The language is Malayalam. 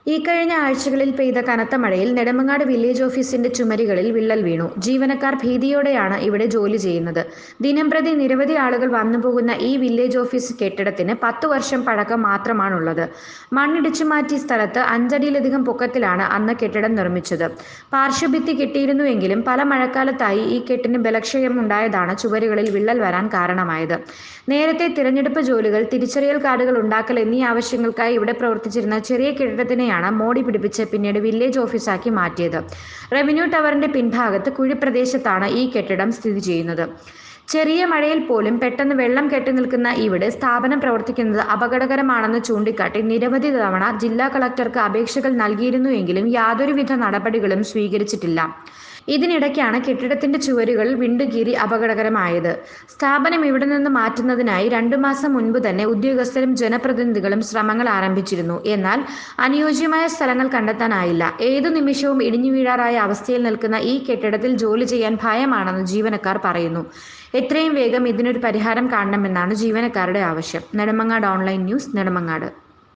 ഈ കഴിഞ്ഞ ആഴ്ചകളിൽ പെയ്ത കനത്ത മഴയിൽ നെടുമങ്ങാട് വില്ലേജ് ഓഫീസിന്റെ ചുമരുകളിൽ വിള്ളൽ വീണു ജീവനക്കാർ ഭീതിയോടെയാണ് ഇവിടെ ജോലി ചെയ്യുന്നത് ദിനംപ്രതി നിരവധി ആളുകൾ വന്നുപോകുന്ന ഈ വില്ലേജ് ഓഫീസ് കെട്ടിടത്തിന് പത്തു വർഷം പഴക്കം മാത്രമാണുള്ളത് മണ്ണിടിച്ചു മാറ്റിയ സ്ഥലത്ത് അഞ്ചടിയിലധികം പൊക്കത്തിലാണ് അന്ന് കെട്ടിടം നിർമ്മിച്ചത് പാർശ്വഭിത്തി കെട്ടിയിരുന്നുവെങ്കിലും പല മഴക്കാലത്തായി ഈ കെട്ടിന് ബലക്ഷയം ഉണ്ടായതാണ് ചുവരുകളിൽ വിള്ളൽ വരാൻ കാരണമായത് നേരത്തെ തിരഞ്ഞെടുപ്പ് ജോലികൾ തിരിച്ചറിയൽ കാർഡുകൾ ഉണ്ടാക്കൽ എന്നീ ആവശ്യങ്ങൾക്കായി ഇവിടെ പ്രവർത്തിച്ചിരുന്ന ചെറിയ കെട്ടിടത്തിനെയാണ് മോടി പിടിപ്പിച്ച് പിന്നീട് വില്ലേജ് ഓഫീസാക്കി മാറ്റിയത് റവന്യൂ ടവറിന്റെ പിൻഭാഗത്ത് കുഴിപ്രദേശത്താണ് ഈ കെട്ടിടം സ്ഥിതി ചെയ്യുന്നത് ചെറിയ മഴയിൽ പോലും പെട്ടെന്ന് വെള്ളം കെട്ടി നിൽക്കുന്ന ഇവിടെ സ്ഥാപനം പ്രവർത്തിക്കുന്നത് അപകടകരമാണെന്ന് ചൂണ്ടിക്കാട്ടി നിരവധി തവണ ജില്ലാ കളക്ടർക്ക് അപേക്ഷകൾ നൽകിയിരുന്നുവെങ്കിലും യാതൊരുവിധ നടപടികളും സ്വീകരിച്ചിട്ടില്ല ഇതിനിടയ്ക്കാണ് കെട്ടിടത്തിന്റെ ചുവരുകൾ വിണ്ടുകീറി അപകടകരമായത് സ്ഥാപനം ഇവിടെ നിന്ന് മാറ്റുന്നതിനായി രണ്ടു മാസം മുൻപ് തന്നെ ഉദ്യോഗസ്ഥരും ജനപ്രതിനിധികളും ശ്രമങ്ങൾ ആരംഭിച്ചിരുന്നു എന്നാൽ അനുയോജ്യമായ സ്ഥലങ്ങൾ കണ്ടെത്താനായില്ല ഏതു നിമിഷവും ഇടിഞ്ഞു വീഴാറായ അവസ്ഥയിൽ നിൽക്കുന്ന ഈ കെട്ടിടത്തിൽ ജോലി ചെയ്യാൻ ഭയമാണെന്ന് ജീവനക്കാർ പറയുന്നു എത്രയും വേഗം ഇതിനൊരു പരിഹാരം കാണണമെന്നാണ് ജീവനക്കാരുടെ ആവശ്യം നെടുമങ്ങാട് ഓൺലൈൻ ന്യൂസ് നെടുമങ്ങാട്